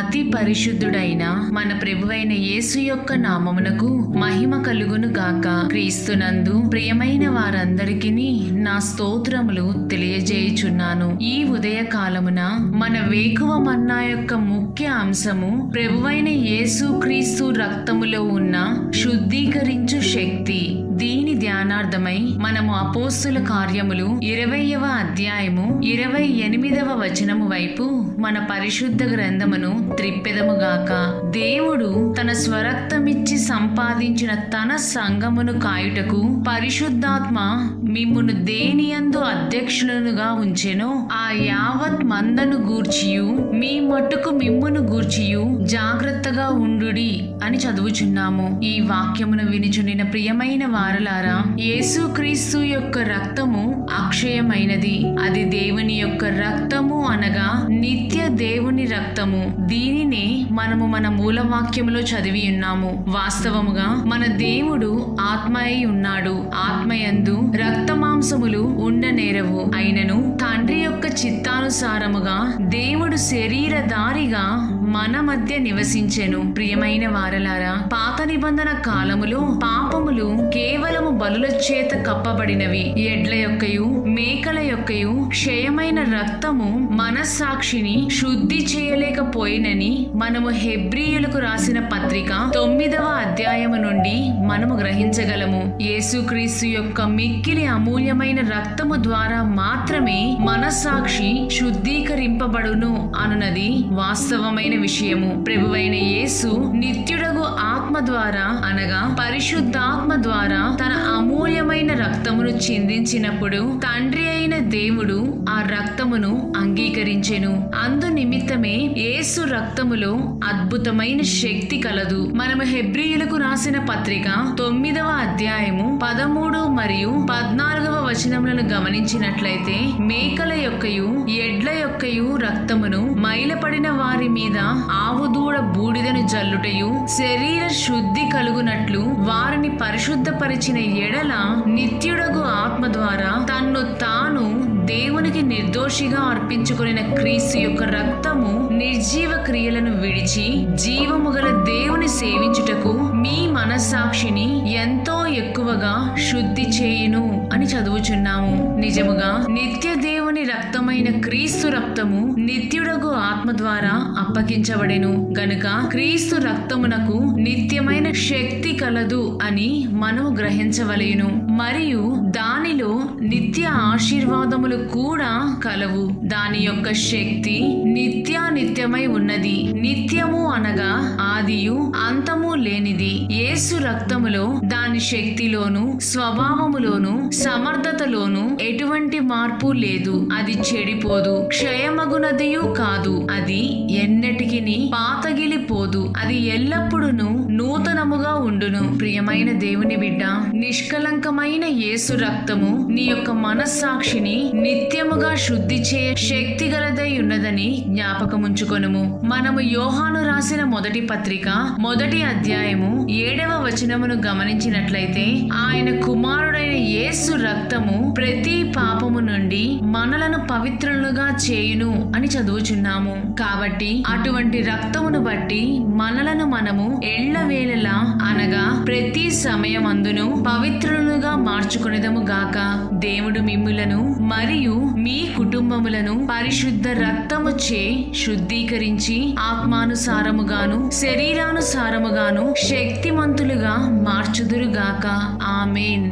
అతి పరిశుద్ధుడైన మన ప్రభువైన యేసు యొక్క నామమునకు మహిమ కలుగును గాక క్రీస్తునందు ప్రియమైన వారందరికీ నా స్తోత్రములు తెలియజేయుచున్నాను ఈ ఉదయ కాలమున మన వేకువ మన్నా యొక్క ముఖ్య అంశము ప్రభువైన యేసు క్రీస్తు రక్తములో ఉన్న శుద్ధీకరించు శక్తి దీని ధ్యానార్థమై మనము అపోస్తుల కార్యములు ఇరవయవ అధ్యాయము ఇరవై ఎనిమిదవ వచనము వైపు మన పరిశుద్ధ గ్రంథమును త్రిప్పెదముగాక దేవుడు తన స్వరక్తమిచ్చి సంపాదించిన తన సంగమును కాయుటకు పరిశుద్ధాత్మ మిమ్మును దేనియందు అధ్యక్షులనుగా ఉంచెను ఆ యావత్ మందను గూర్చియు మీ మట్టుకు మిమ్మును గూర్చియు జాగ్రత్తగా ఉండుడి అని చదువుచున్నాము ఈ వాక్యమును వినిచునిన ప్రియమైన వారలారా యేసుక్రీస్తు యొక్క రక్తము అక్షయమైనది అది దేవుని యొక్క రక్తము అనగా నిత్య దేవుని రక్తము దీనినే మనము మన మూల వాక్యములో చదివి ఉన్నాము వాస్తవముగా మన దేవుడు ఆత్మ అయి ఉన్నాడు ఆత్మయందు రక్త మాంసములు ఉండనేరవు అయినను తండ్రి యొక్క చిత్తానుసారముగా దేవుడు శరీరధారిగా మన మధ్య నివసించెను ప్రియమైన వారలారా పాత నిబంధన కాలములో పాపములు కేవలము బలుల చేత కప్పబడినవి ఎడ్ల యొక్కయు మేకల యొక్కయు క్షయమైన రక్తము మనస్సాక్షిని శుద్ధి చేయలేకపోయినని మనము హెబ్రియులకు రాసిన పత్రిక తొమ్మిదవ అధ్యాయము నుండి మనము గ్రహించగలము యేసుక్రీస్తు యొక్క మిక్కిలి అమూల్యమైన రక్తము ద్వారా మాత్రమే మనస్సాక్షి శుద్ధీకరింపబడును అనున్నది వాస్తవమైన విషయము ప్రభువైన యేసు నిత్యుడగు ఆత్మ ద్వారా అనగా పరిశుద్ధాత్మ ద్వారా తన అమూల్యమైన రక్తమును చిందించినప్పుడు తండ్రి అయిన దేవుడు ఆ రక్తమును అంగీకరించెను అందు నిమిత్తమే యేసు రక్తములో అద్భుతమైన శక్తి కలదు మనము హెబ్రియులకు రాసిన పత్రిక తొమ్మిదవ అధ్యాయము పదమూడు మరియు పద్నాలుగవ వచనములను గమనించినట్లయితే మేకల యొక్కయు ఎడ్ల యొక్కయు రక్తమును మైలపడిన వారి మీద ఆవు దూడ బూడిదను జల్లుటయు శరీర శుద్ధి కలుగునట్లు వారిని పరిశుద్ధపరిచిన ఎడల నిత్యుడగు ఆత్మ ద్వారా తన్ను తాను దేవునికి నిర్దోషిగా అర్పించుకున్న క్రీస్తు యొక్క రక్తము నిర్జీవ క్రియలను విడిచి జీవము గల దేవుని సేవించుటకు మీ మనస్సాక్షిని ఎంతో ఎక్కువగా శుద్ధి చేయును అని చదువుచున్నాము నిజముగా నిత్య దేవుని రక్తమైన క్రీస్తు రక్తము నిత్యుడగు ఆత్మ ద్వారా అప్పగించబడెను గనుక క్రీస్తు రక్తమునకు నిత్యమైన శక్తి కలదు అని మనము గ్రహించవలెను మరియు దానిలో నిత్య ఆశీర్వాదములు కూడా కలవు దాని యొక్క శక్తి నిత్యానిత్యమై ఉన్నది నిత్యము అనగా ఆదియు అంతము లేనిది యేసు రక్తములో దాని శక్తిలోను స్వభావములోను సమర్థతలోను ఎటువంటి మార్పు లేదు అది చెడిపోదు క్షయమగునదియు కాదు అది ఎన్నటికి పాతగిలిపోదు అది ఎల్లప్పుడూ నూతనముగా ఉండును ప్రియమైన దేవుని బిడ్డ నిష్కలంకమైన యేసు రక్తము నీ యొక్క మనస్సాక్షిని నిత్యముగా శుద్ధి చే శక్తి గలదై ఉన్నదని జ్ఞాపకముంచుకొనుము మనము యోహాను రాసిన మొదటి పత్రిక మొదటి అధ్యాయము ఏడవ వచనమును గమనించినట్లయితే ఆయన కుమారుడైన యేసు రక్తము ప్రతి పాపము నుండి మనలను పవిత్రులుగా చేయును అని చదువుచున్నాము కాబట్టి అటువంటి రక్తమును బట్టి మనలను మనము ఎళ్లవేళలా అనగా ప్రతి సమయమందును పవిత్రులుగా మార్చుకునేదము గాక దేవుడు మిమ్ములను మరియు మీ కుటుంబములను పరిశుద్ధ రక్తము చే శుద్ధీకరించి ఆత్మానుసారముగాను శరీరానుసారముగాను శక్తిమంతులుగా మార్చుదురుగాక ఆమెన్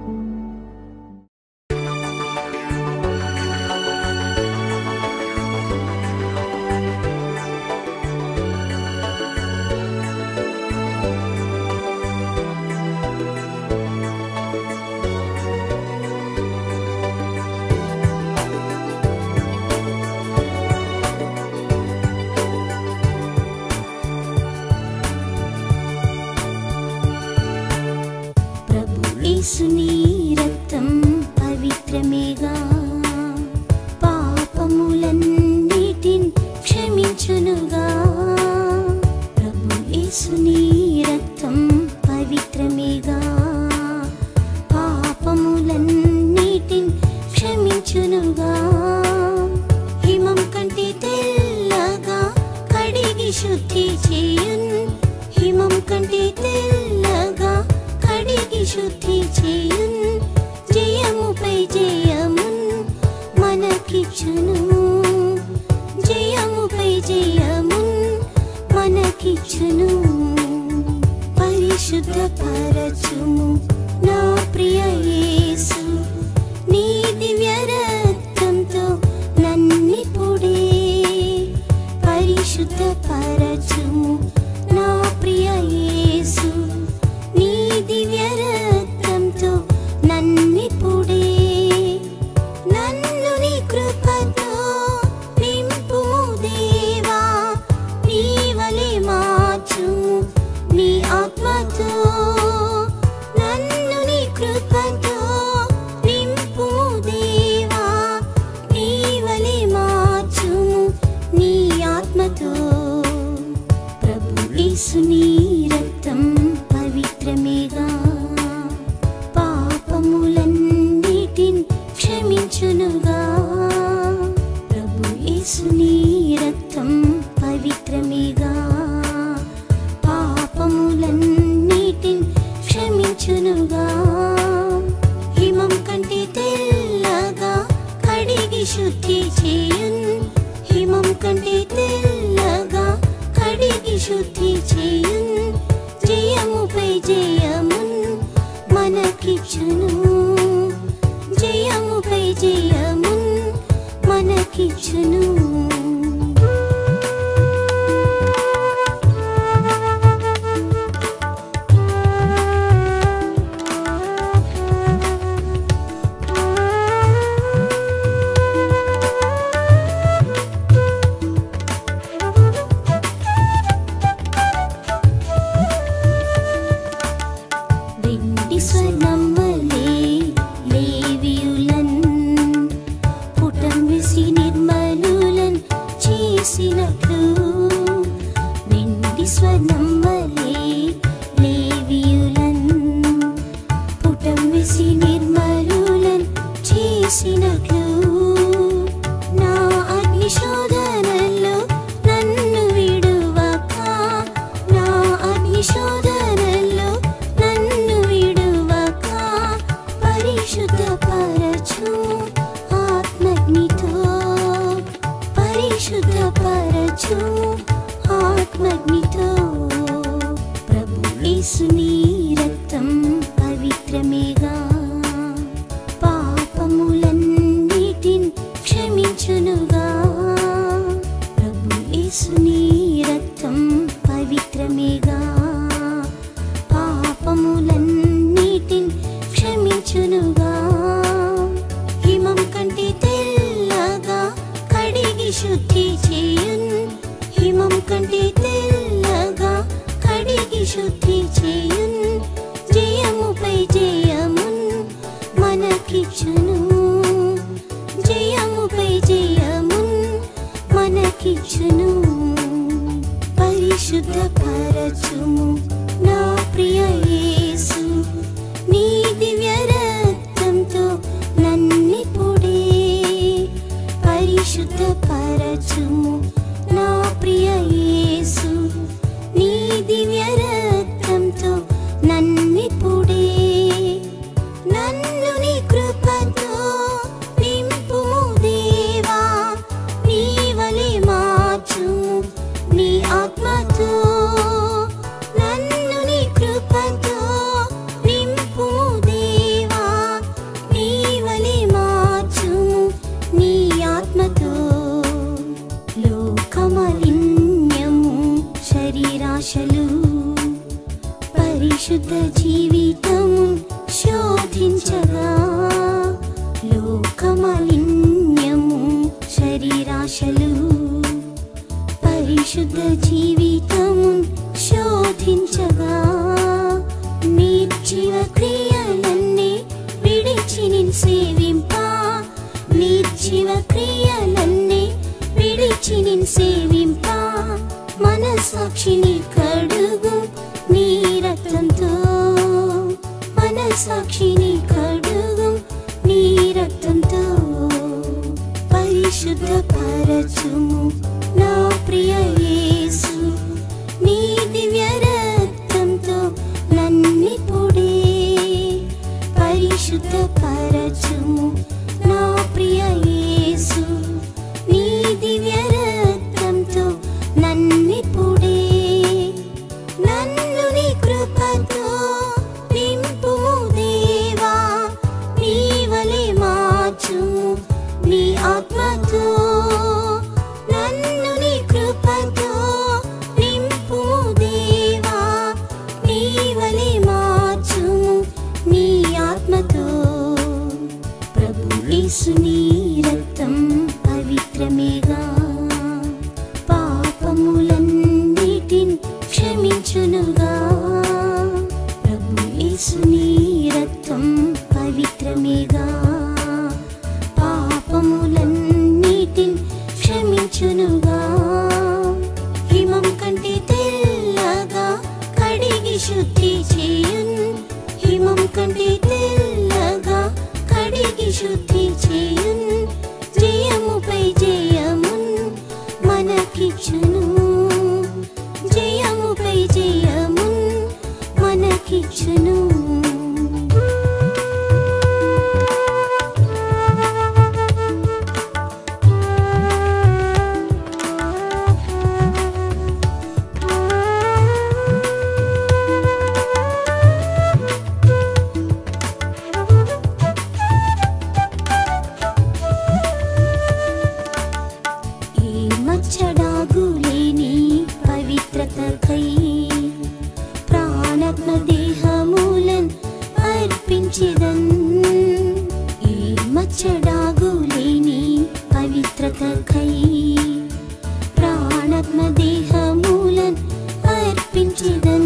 ప్రభు యేసుని రక్తం పవిత్రమేగా పాపములన్నిటిని క్షమించునుగా ప్రభు యేసుని రక్తం పవిత్రమేగా పాపములన్నిటిని క్షమించునుగా హిమం కంటే తెల్లగా కడిగి శుద్ధి పరిశుద్ధి చేయున్ జయముపై జయమున్ మనకిచ్చును జయముపై జయమున్ మనకిచ్చును పరిశుద్ధ పరచుము నా ప్రియ యేసు నీ దివ్య రక్తంతో నన్నిప్పుడే పరిశుద్ధ పరచుము నా ప్రియ యేసు నీ దివ్య రక్తంతో నన్నిప్పుడే నన్ను నీ కృపతో నింపుము దేవా నీ వలె మార్చుము నీ ఆత్మతో నన్ను నీ కృపతో నింపుము దేవా నీ వలె మార్చుము నీ ఆత్మతో ప్రభు యేసుని రక్తం పవిత్రమేగా పాపములన్నిటిని క్షమించునుగా ప్రభు యేసుని రక్తం పవిత్రమేగా పాపములన్నిటిని క్షమించునుగా హిమం కంటే తెల్లగా కడిగి శుద్ధి చేయున్ హిమం కంటే తెల్లగా కడిగి శుద్ధి చేయున్ జయముపై జయమున్ మనకిచ్చును జయముపై జయమున్ మనకిచ్చును వెండి స్వర్ణం వలె లేవియులన్ పుటం విసి నిర్మలులన్ చేసినట్లు వెండి స్వర్ణం వలె లేవియులన్ పుటం విసి నిర్మలులన్ చేసినట్లు నా అగ్ని శోధనలో నన్ను విడువక నా అగ్ని శోధనలో నన్ను విడువక పరిశుద్ధ పరచు ఆత్మగ్నితో పరిశుద్ధ పరచు ఆత్మగ్నితో ప్రభు యేసుని రక్తం పవిత్రమేగా పాపములన్నిటిని క్షమించునుగా ప్రభు యేసుని రక్తం పవిత్రమేగా పాపములన్నిటిని క్షమించునుగా హిమం కంటే తెల్లగా కడిగి శుద్ధి చేయున్ హిమం కంటే తెల్లగా కడిగి శుద్ధి చేయున్ జయముపై జయమున్ మనకిచ్చును జయముపై జయమున్ మనకిచ్చును పరిశుద్ధ పరచుము నా ప్రియ యేసు నీ దివ్య రక్తంతో నన్నిప్పుడే పరిశుద్ధ పరచుము నా ప్రియ యేసు నీ దివ్య రక్తంతో నన్నిప్పుడే నన్ను నీ కృపతో నింపుము దేవా నీ వలె మార్చుము నీ ఆత్మతో నన్ను నీ కృపతో నింపుము దేవా నీ వలె మార్చుము నీ ఆత్మతో లోకమలిన్యము శరీరాశలు పరిశుద్ధ జీవితము శోధించగా లోకమలిన్యము శరీరాశలు పరిశుద్ధ జీవితము శోధించగా నిర్జీవ క్రియలన్నీ విడిచి నిన్ సేవింప నిర్జీవ క్రియలన్నీ విడిచి నిన్ సేవింప మనసాక్షిని కడుగు నీ రక్తంతో మనసాక్షిని కడుగు నీ రక్తంతో పరిశుద్ధ పరచుము నా ప్రియ యేసు నీ దివ్య రక్తంతో నన్నిప్పుడే పరచుము నా ప్రియ యేసు నీ దివ్య రక్తంతో నన్నిప్పుడే నన్ను నీ కృపతో నింపుము దేవా నీ వలె మార్చుము నీ ఆత్మతో నన్ను నీ కృపతో నింపుము దేవా నీ వలె మార్చుము నీ ఆత్మతో ప్రభు యేసుని రక్తం పవిత్రమేగా పాపములన్నిటిని క్షమించునుగా ప్రభు యేసుని రక్తం పవిత్రమేగా పాపములన్నిటిని క్షమించునుగా హిమం కంటే తెల్లగా కడిగి శుద్ధి చేయున్ హిమం కంటే తెల్లగా కడిగి శుద్ధి చేయున్ జయముపై జయమున్ మనకిచ్చును జయముపై జయమున్ మనకిచ్చును ఈ మచ్చడాగు లేని పవిత్రతకై ప్రాణత్మ దేహమూలన్ అర్పించెదన్ ఈ మచ్చడాగు లేని పవిత్రతకై ప్రాణత్మ దేహమూలన్ అర్పించెదన్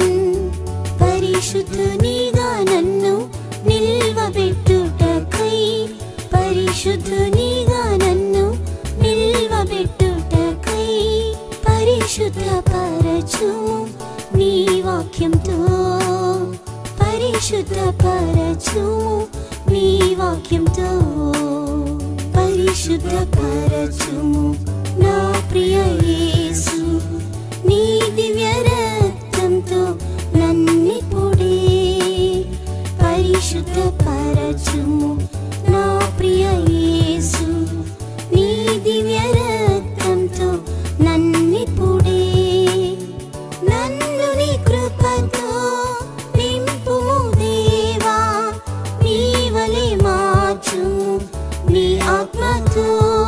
పరిశుద్ధునిగా నన్ను నిల్వబెట్టుటకై పరిశుద్ధునిగా నన్ను నిల్వబెట్టుటకై పరిశుద్ధ పరచుము నీ వాక్యంతో పరిశుద్ధ పరచుము నీ వాక్యంతో పరిశుద్ధ పరచుము నా ప్రియ యేసు నీ దివ్య రక్తంతో నన్నిప్పుడే పరిశుద్ధ పరచుము నా ప్రియ యేసు నీ దివ్య రక్తంతో నన్నిప్పుడే నన్ను నీ కృపతో నింపుము దేవా నీ వలె మార్చుము నీ ఆత్మతో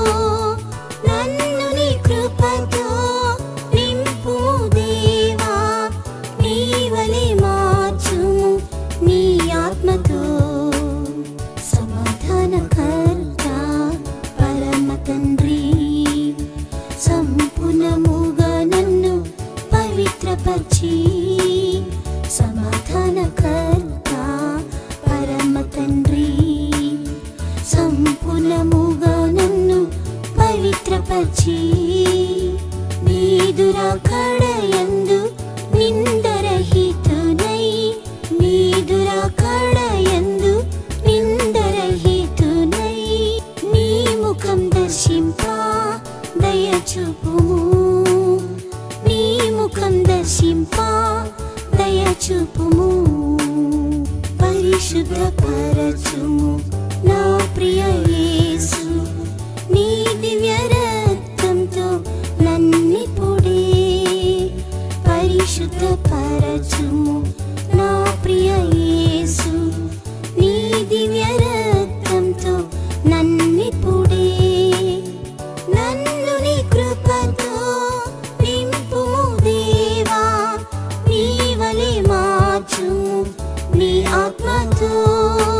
నన్ను నీ కృపతో నింపుము దేవా నీ వలె మార్చుము నీ ఆత్మతో సమాధానకర్త పరమ తండ్రి సంపూర్ణముగా నన్ను పవిత్రపరిచి సమాధానకర్త పరమ తండ్రి సంపూర్ణముగా నన్ను పవిత్రపరిచి నీదురా కడయందు నిందరహితునై నీదురా కడయందు నిందరహితునై నీ ముఖం దర్శింప దయచూపుము నీ ముఖం దర్శింప దయచూపుము పరిశుద్ధ పరచుము నా ప్రియ యేసు నీ దివ్య రక్తంతో నన్నిప్పుడే పరిశుద్ధ పరచుము నా ప్రియ యేసు నీ దివ్య రక్తంతో నన్నిప్పుడే నన్ను నీ కృపతో నింపుము దేవా నీ వలె మార్చుము నీ ఆత్మతో